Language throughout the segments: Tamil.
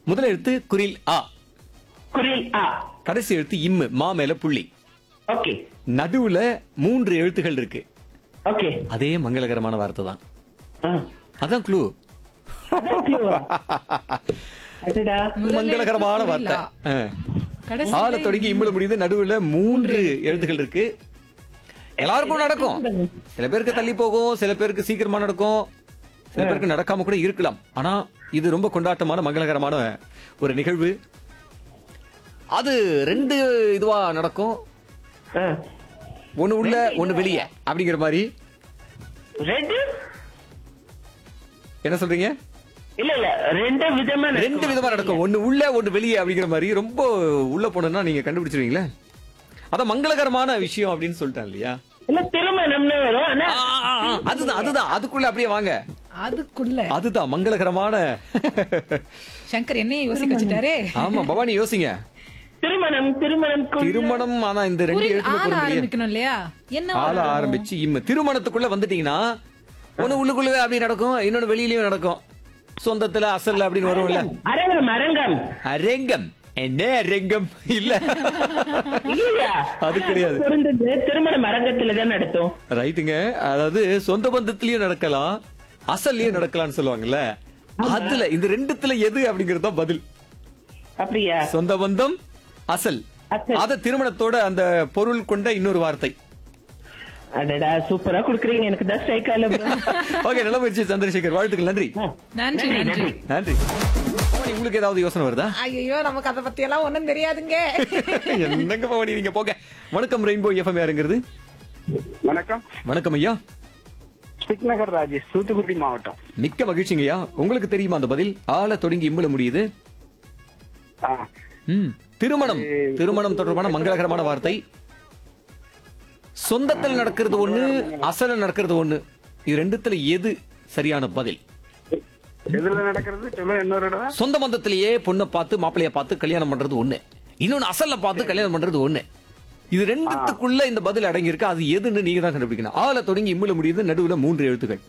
முதல் எழுத்து குரில் ஆ குரில் ஆ கடைசி எழுத்து இம்மு மா மேல புள்ளி ஓகே நடுவுல மூன்று எழுத்துகள் இருக்கு ஓகே அதே மங்களகரமான வார்த்தை தான் ஆ. அதான் க்ளூ அதான் clue ஆ? அடடா முதல்ல மங்களகரமான எழுத்து வார்த்தை குரில் ஆ. கடைசியில ஆள தொடங்கி இம்முல முடியுது நடுவுல மூன்று எழுத்துகள் இருக்கு எல்லாருக்கும் நடக்கும் சில பேருக்கு தள்ளி போகும் சில பேருக்கு சீக்கிரமா நடக்கும் சில பேருக்கு நடக்காம கூட இருக்கலாம் ஆனா இது ரொம்ப கொண்டாட்டமான மங்களகரமான ஒரு நிகழ்வு அது ரெண்டு இதுவா நடக்கும் ஆ. ஒண்ணு உள்ள ஒண்ணு வெளியே அப்படிங்கிற மாதிரி ரெண்டு என்ன சொல்றீங்க இல்ல இல்ல ரெண்டு விதமா நடக்கும். ரெண்டு விதமா நடக்கும் ஒண்ணு உள்ள ஒண்ணு வெளியே அப்படிங்கிற மாதிரி ரொம்ப உள்ள போனோம்னா நீங்க கண்டுபிடிச்சிருவீங்களே அதான் மங்களகரமான விஷயம் அப்படின்னு சொல்லிட்டேன் இல்லையா இல்ல திருமணம்னு வரும் ஆனா ஆ, ஆ, ஆ, அதுதான் அதுதான் அதுக்குள்ள அப்படியே வாங்க அதுக்குள்ள அதுதான் மங்களகரமான சங்கர் என்னைய யோசிக்க வச்சுட்டாரே ஆமா பவானி யோசிங்க திருமணம் திருமணம் திருமணம் ஆனா இந்த ரெண்டு குரில் எழுத்துல ஆள பொருள் இல்லையே. ஆரம்பிக்கணும் இல்லையா என்ன ஆள வரணும்? ஆரம்பிச்சு இம்ம திருமணத்துக்குள்ள வந்துட்டீங்கன்னா ஒண்ணு உள்ளுக்குள்ளவே அப்படி நடக்கும் இன்னொன்னு வெளியிலயும் நடக்கும் சொந்தத்துல அசல்ல அப்படின்னு வரும்ல அரங்கம் அரங்கம் அரங்கம் என்ன அரங்கம் இல்ல இல்லையா அது கிடையாது பொருந்தது திருமணம் அரங்கத்துல தான் நடத்தும் ரைட்டுங்க அதாவது சொந்த பந்தத்திலயும் நடக்கலாம் அசல்லயும் நடக்கலாம்னு சொல்லுவாங்கல்ல அதுல இந்த ரெண்டுத்துல எது அப்படிங்கறது தான் பதில் அப்படியா சொந்த பந்தம் அசல் அசல். அத திருமணத்தோட அந்த பொருள் கொண்ட இன்னொரு வார்த்தை அடடா சூப்பரா குடுக்குறீங்க எனக்கு தான் ஸ்ட்ரைக் ஆகல bro. ஓகே நல்ல முயற்சி சந்திரசேகர் வாழ்த்துக்கள் நன்றி ஆ. நன்றி நன்றி நன்றி பவானி, உங்களுக்கு ஏதாவது யோசனை வருதா ஐயோ நமக்கு அதை பத்தி எல்லாம் ஒண்ணும் தெரியாதுங்க என்னங்க பவானி நீங்க போங்க வணக்கம் ரெயின்போ எஃப்எம் யாருங்கிறது வணக்கம் வணக்கம் ஐயா ஸ்ரீநகர் ராஜேஷ் தூத்துக்குடி மாவட்டம் மிக்க மகிழ்ச்சிங்க ஐயா உங்களுக்கு தெரியுமா அந்த பதில் ஆள தொடங்கி இம்புல முடியுது ஆ, ம் திருமணம் திருமணம் தொடர்பான மங்களகரமான வார்த்தை சொந்தத்தில் நடக்கிறது ஒண்ணு அசல நடக்கிறது ஒண்ணு இது ரெண்டுத்துல எது சரியான பதில் எதுல நடக்கிறது சொல்ல இன்னொரு தடவை சொந்த பந்தத்திலேயே பொண்ணை பார்த்து மாப்பிள்ளைய பார்த்து கல்யாணம் பண்றது ஒண்ணு இன்னொன்னு அசல்ல பார்த்து கல்யாணம் பண்றது ஒண்ணு இது ரெண்டுத்துக்குள்ள இந்த பதில் அடங்கி இருக்கு அது எதுன்னு நீங்க தான் கண்டுபிடிக்கணும் ஆள தொடங்கி இம்முல முடியுது நடுவுல மூன்று எழுத்துக்கள்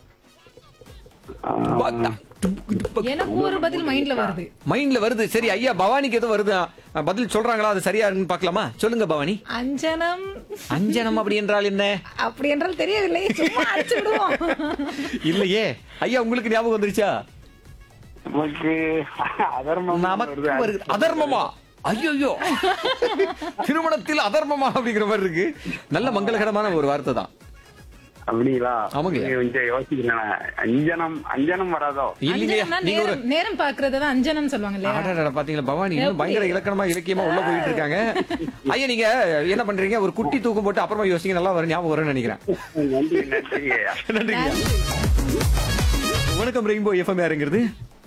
எனக்கு ஒரு பதில் மைண்ட்ல வருது மைண்ட்ல வருது சரி ஐயா பவானிக்கு எதுவும் வருது அஹ், பதில் சொல்றாங்களா அது சரியா இருக்குன்னு பார்க்கலாமா சொல்லுங்க பவானி அஞ்சனம் அஞ்சனம் அப்படி என்றால் என்ன அப்படி என்றால் தெரியவில்லை சும்மா அடிச்சு விடுவோம் இல்லையே ஐயா உங்களுக்கு ஞாபகம் வந்துருச்சா நமக்கு அதர்மம் நமக்கு வருது அதர்மமா ஐயோ திருமணத்தில் அதர்மமா அப்படிங்கிற மாதிரி இருக்கு நல்ல மங்களகரமான ஒரு வார்த்தை தான் அப்படிங்களா ஆமாங்க. கொஞ்சம் யோசிக்கிறேன் அஞ்சனம் அஞ்சனம் வராதோ இல்லைங்க அஞ்சனம்னா நீங்க ஒரு நேரம் நேரம் பாக்குறது தான் அஞ்சனம் சொல்லுவாங்க இல்லையா அடடட, பாத்தீங்களா பவானி இன்னும் பயங்கர இலக்கணமா இலக்கியமா உள்ள போயிட்டு இருக்காங்க ஐயா நீங்க என்ன பண்றீங்க ஒரு குட்டி தூக்கம் போட்டு அப்புறமா யோசிங்க நல்லா வரும் ஞாபகம் வரும்னு நினைக்கிறேன் நன்றி நன்றி ஐயா. நன்றிங்க வணக்கம் ரெயின்போ எஃப்எம் யாருங்கிறது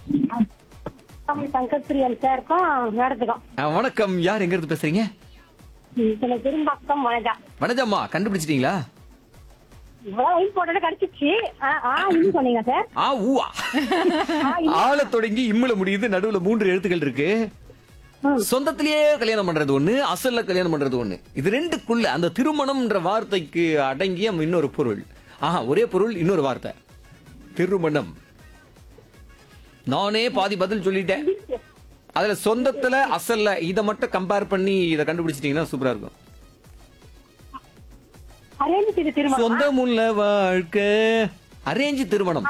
சங்கர் பிரியன் சாருக்கும் மேடத்துக்கும் அஹ், வணக்கம் யார் எங்க இருந்து பேசுறீங்க இதுல திரும்பாக்கம் வனஜா வனஜம்மா கண்டுபிடிச்சிட்டீங்களா இவ்வளவு லைன் போட்டது கிடைச்சிச்சு ஆ, ஆ இன்னும் சொன்னீங்க சார் ஆ ஊவா ஆள தொடங்கி இம்முல முடியுது நடுவுல மூன்று எழுத்துக்கள் இருக்கு சொந்தத்திலேயே கல்யாணம் பண்றது ஒண்ணு அசல்ல கல்யாணம் பண்றது ஒண்ணு இது ரெண்டுக்குள்ள அந்த திருமணம்ன்ற வார்த்தைக்கு அடங்கிய இன்னொரு பொருள் ஆஹா ஒரே பொருள் இன்னொரு வார்த்தை திருமணம் நானே பாதி பதில் சொல்லிட்டேன் அதுல சொந்தத்துல அசல்ல இத மட்டும் கம்பேர் பண்ணி இத கண்டுபிடிச்சிட்டீங்கன்னா சூப்பரா இருக்கும் அரேஞ்ச் இது திருமணம் சொந்தமுள்ள வாழ்க்கை அரேஞ்ச் திருமணம்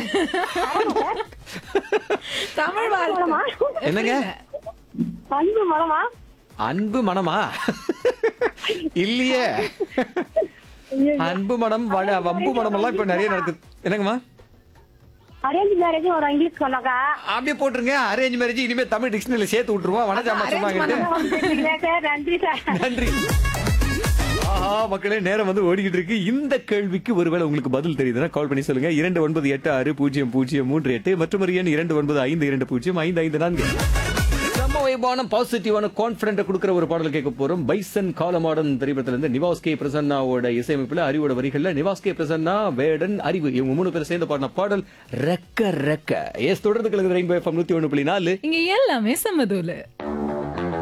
தமிழ் வாழ்த்து என்னங்க அன்பு மலமா அன்பு மனமா இல்லையே அன்பு மனம் வ- வம்பு மனம் எல்லாம் இப்ப நிறைய நடக்குது என்னங்கம்மா அரேஞ்ச் மேரேஜ் ஒரு இங்கிலீஷ் சொன்னாக்கா அப்படியே போட்டுருங்க அரேஞ்ச் மேரேஜ் இனிமே தமிழ் டிக்ஷனரியில சேர்த்து விட்டுருவோம் வனஜாமா சொன்னாங்க சார் நன்றி சார் நன்றி ஆஹா மக்களே நேரம் வந்து ஓடிக்கிட்டு இருக்கு இந்த கேள்விக்கு ஒருவேளை உங்களுக்கு பதில் தெரியுதுன்னா கால் பண்ணி சொல்லுங்க இரண்டு ஒன்பது எட்டு ஆறு பூஜ்ஜியம் பூஜ்ஜியம் மூன்று எட்டு மற்றும் ஒரு எண் இரண்டு ஒன்பது ஐந்து இரண்டு பூஜ்ஜியம் ஐந்து ஐந்து நான்கு நம்ம வைபான பாசிட்டிவான கான்பிடன்ட் கொடுக்குற ஒரு பாடல் கேட்க போறோம் பைசன் காலமாடன் திரைப்படத்துல இருந்து நிவாஸ் கே பிரசன்னாவோட இசையமைப்புல அறிவோட வரிகள்ல நிவாஸ் கே பிரசன்னா வேடன் அறிவு இவங்க மூணு பேரும் சேர்ந்து பாடின பாடல் ரெக்க ரெக்க எஸ் தொடர்ந்து கலந்து ரெயின்போ எஃப்எம் நூத்தி ஒண்ணு புள்ளி நாலு இங்க எல்லாமே சமதூல